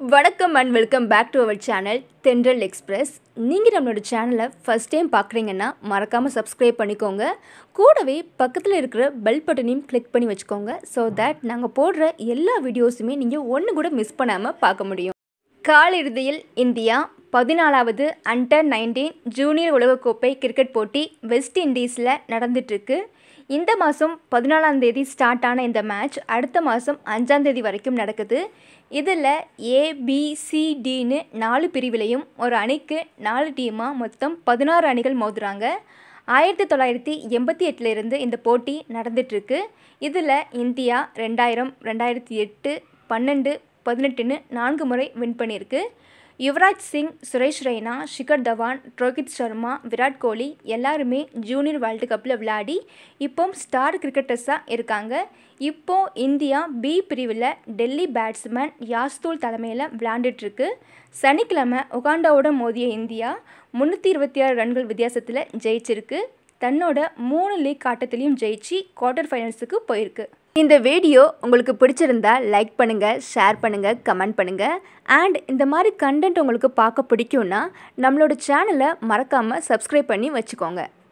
வணக்கம் and welcome back to our channel Thendral express நீங்கள் நம்மளோட சேனலை ஃபஸ்ட் டைம் பார்க்குறீங்கன்னா மறக்காமல் சப்ஸ்கிரைப் பண்ணிக்கோங்க கூடவே பக்கத்தில் இருக்கிற பெல் பட்டனையும் கிளிக் பண்ணி வச்சுக்கோங்க ஸோ தட் நாங்கள் போடுற எல்லா வீடியோஸுமே நீங்கள் ஒன்று கூட மிஸ் பண்ணாமல் பார்க்க முடியும் காலிறுதியில் இந்தியா பதினாலாவது அண்டர் நைன்டீன் ஜூனியர் உலகக்கோப்பை கிரிக்கெட் போட்டி வெஸ்ட் இண்டீஸில் நடந்துட்டுருக்கு இந்த மாதம் பதினாலாம் தேதி ஸ்டார்ட் ஆன இந்த மேட்ச் அடுத்த மாதம் அஞ்சாம் தேதி வரைக்கும் நடக்குது இதில் ஏபிசிடின்னு நாலு பிரிவிலையும் ஒரு அணிக்கு நாலு டீமாக மொத்தம் பதினாறு அணிகள் மோதுறாங்க ஆயிரத்தி தொள்ளாயிரத்தி எண்பத்தி எட்டுலேருந்து இந்த போட்டி நடந்துட்டுருக்கு இதில் இந்தியா ரெண்டாயிரம் ரெண்டாயிரத்தி எட்டு பன்னெண்டு பதினெட்டுன்னு நான்கு முறை வின் பண்ணியிருக்கு யுவராஜ் சிங் சுரேஷ் ரெய்னா ஷிகர் தவான் ரோஹித் சர்மா விராட் கோலி எல்லாருமே ஜூனியர் வேர்ல்டு கப்பில் விளையாடி இப்போ ஸ்டார் கிரிக்கெட்டர்ஸாக இருக்காங்க இப்போ இந்தியா பி பிரிவில் டெல்லி பேட்ஸ்மேன் யாஸ்தூல் தலைமையில் விளையாண்டுட்டுருக்கு சனிக்கிழமை உகாண்டாவோட மோதிய இந்தியா முந்நூற்றி இருபத்தி ஆறு ரன்கள் வித்தியாசத்தில் ஜெயிச்சிருக்கு தன்னோட மூணு லீக் ஆட்டத்திலையும் ஜெயிச்சு குவார்ட்டர் ஃபைனல்ஸுக்கு போயிருக்கு இந்த வீடியோ உங்களுக்கு பிடிச்சிருந்தா லைக் பண்ணுங்கள் ஷேர் பண்ணுங்கள் கமெண்ட் பண்ணுங்கள் அண்ட் இந்த மாதிரி கண்டென்ட் உங்களுக்கு பார்க்க பிடிக்கும்னா நம்மளோட சேனலை மறக்காமல் சப்ஸ்கிரைப் பண்ணி வச்சுக்கோங்க